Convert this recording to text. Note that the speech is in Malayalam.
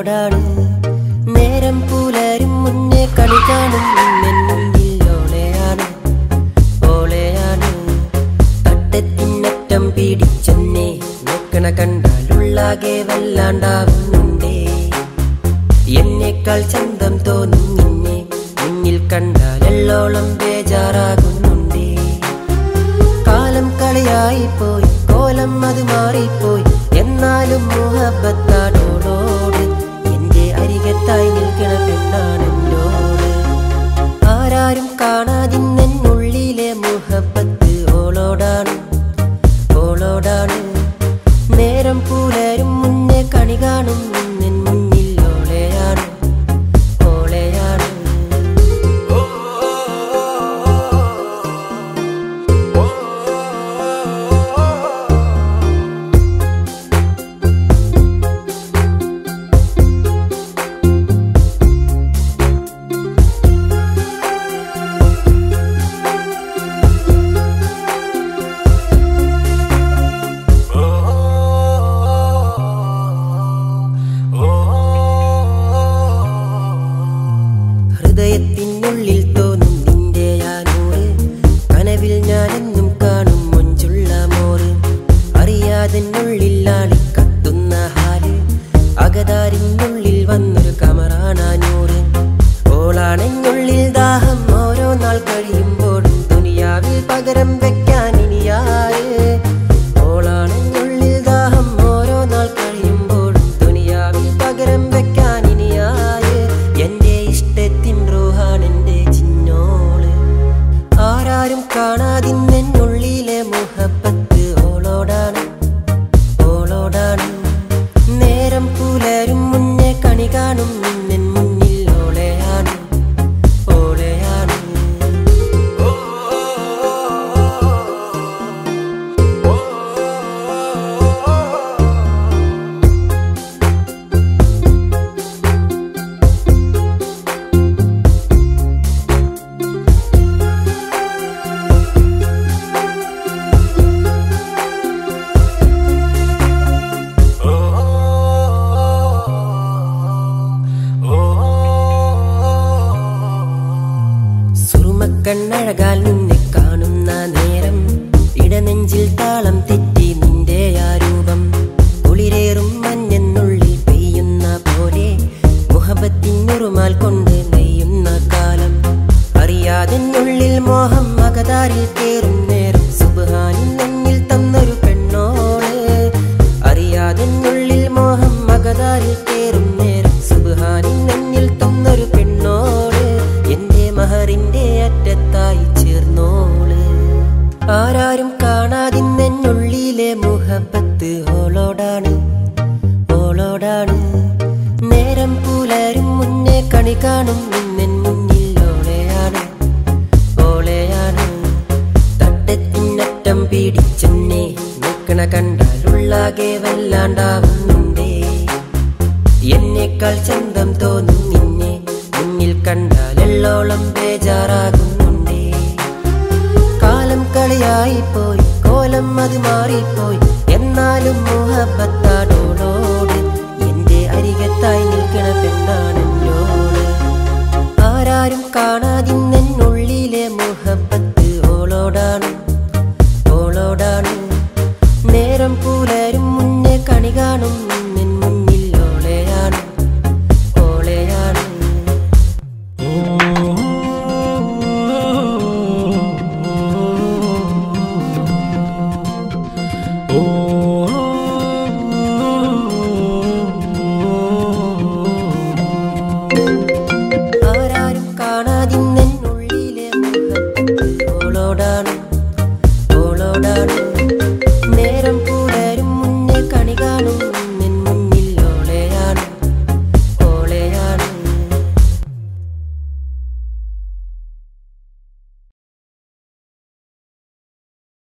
ഓളോടാണ് നേരം പുലരും മുന്നേ കളി കാണും നിന്നെൻ മുന്നിൽ ഓളെയാണ് ഓളെയാണ് തട്ടത്തിനറ്റം പിടിച്ചെന്നെ നോക്കണ കണ്ടാലുള്ളാകെ വല്ലാണ്ടാവുന്നുണ്ടേ എന്നേക്കാൾ ചന്തം തോന്നും നിന്നെ മുന്നിൽ കണ്ടാലെള്ളോളം ബേജാറാകുന്നുണ്ടേ കാലം കളിയായി പോയി കോലം അത് മാറിപ്പോയി എന്നാലും മുഹബത്താണോളോട് എന്റെ അരികത്തായി നിൽക്കണ പെണ്ണാണെന്നോട് ആരാരും കാണാതിന്നുള്ളിലെ മുഹബത്ത് ഓളോടാണ് ഓളോടാണ് നേരം പുലരും മുന്നേ കണി കാണും നിന്നിൻ മുന്നിൽ ഓളെയാണ് ഓളെയാണ് ഹൃദയത്തിനുള്ളിൽ തോന്നും നിന്റെ ആ നൂറ് കനവിൽ ഞാനെന്നും കാണും മൊഞ്ചുള്ള മോറ് അറിയാതെന്നുള്ളിൽ ആളി കത്തുന്ന ഹാല് അകതാരിനുള്ളിൽ വന്നൊരു കമറാണാനൂറ് ഓളാണെന്നുള്ളിൽ ദാഹം ഓരോ നാൾ കഴിയുമ്പോഴും ദുനിയാവിൽ പകരം വെക്കാൻ ഇനിയാര് ഓളാണെന്നുള്ളിൽ ദാഹം ഓരോ നാൾ കഴിയുമ്പോഴും ദുനിയാവിൽ പകരം വെക്കാൻ ഇനിയാര് എന്റെ ഇഷ്ടത്തിൻ റൂഹാണെന്റെ ചിന്നോള് ആരാരും കാണാതിന്നുള്ളിലെ മുഹബത്ത് ഓളോടാണ് ഓളോടാണ് നേരം പുലരും മുന്നേ കണി കാണും നിന്നിൻ മുന്നിൽ ഓളെയാണ് ഓളെയാണ് സുറുമക്കണ്ണഴകാൽ നിന്നെ കാണുന്ന നേരം ഇടനെഞ്ചിൽ താളം തെറ്റി നിന്റെ ആ രൂപം കുളിരേറും മഞ്ഞെന്നുള്ളിൽ പെയ്യുന്ന പോലെ മുഹബത്തിനുറുമാൽ കൊണ്ട് നെയ്യുന്ന കാലം അറിയാതെന്നുള്ളിൽ മോഹം അകതാരിൽ കേറും നേരം സുബാനിൽ നെഞ്ഞിൽ തന്നൊരു പെണ്ണോള് അറിയാതെന്നുള്ളിൽ മോഹം അകതാരിൽ കേറും നേരം സുബാനിൽ നെഞ്ഞിൽ തന്നൊരു പെണ്ണോള് എന്റെ മഹറിന്റെ അറ്റത്തായി ചേർന്നോള് ആരാരും കാണാതിന്നുള്ളിലെ മുഹബത്ത് ഓളോടാണ് ഓളോടാണ് നേരം പുലരും മുന്നേ കണി കാണും നിന്നെൻ മുന്നിൽ ഓളെയാണ് ഓളെയാണ് തട്ടത്തിനറ്റം പിടിച്ചെന്നെ നോക്കണ കണ്ടാലുള്ളാകെ വല്ലാണ്ടാവുന്നുണ്ടേ എന്നേക്കാൾ ചന്തം തോന്നും നിന്നെ മുന്നിൽ കണ്ടാലെള്ളോളം ബേജാറാകുന്നുണ്ടേ കാലം കളിയായി പോയി കോലം അത് മാറിപ്പോയി എന്നാലും മുഹബത്താടോളോട് എന്റെ അരികത്തായി നിൽക്കണ പെണ്ണ്